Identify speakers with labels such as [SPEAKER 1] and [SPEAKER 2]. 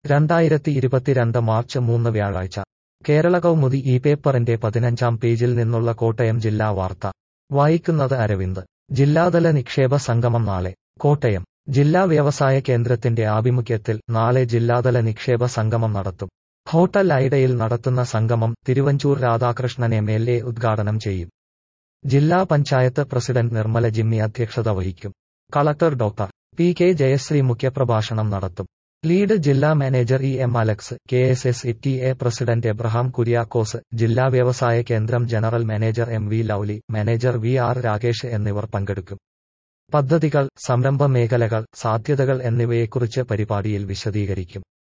[SPEAKER 1] രണ്ടായിരത്തി ഇരുപത്തിരണ്ട് മാർച്ച് മൂന്ന് വ്യാഴാഴ്ച കേരള കൗമുദി ഈ പേപ്പറിന്റെ പതിനഞ്ചാം പേജിൽ നിന്നുള്ള കോട്ടയം ജില്ലാ വാർത്ത വായിക്കുന്നത് അരവിന്ദ് ജില്ലാതല നിക്ഷേപ സംഗമം നാളെ കോട്ടയം ജില്ലാ വ്യവസായ കേന്ദ്രത്തിന്റെ ആഭിമുഖ്യത്തിൽ നാളെ ജില്ലാതല നിക്ഷേപ സംഗമം നടത്തും ഹോട്ടൽ ഐഡയിൽ നടത്തുന്ന സംഗമം Thiruvanchoor Radhakrishnan M L A ഉദ്ഘാടനം ചെയ്യും ജില്ലാ പഞ്ചായത്ത് പ്രസിഡന്റ് നിർമ്മല ജിമ്മി അധ്യക്ഷത വഹിക്കും collector doctor P K Jayasree മുഖ്യപ്രഭാഷണം നടത്തും ലീഡ് ജില്ലാ manager E M Alex K S S E T A president Abraham Kuriakose ജില്ലാ വ്യവസായ കേന്ദ്രം general manager M V Lovely manager V R Rakesh എന്നിവർ പങ്കെടുക്കും പദ്ധതികൾ സംരംഭ മേഖലകൾ സാധ്യതകൾ എന്നിവയെക്കുറിച്ച് പരിപാടിയിൽ വിശദീകരിക്കും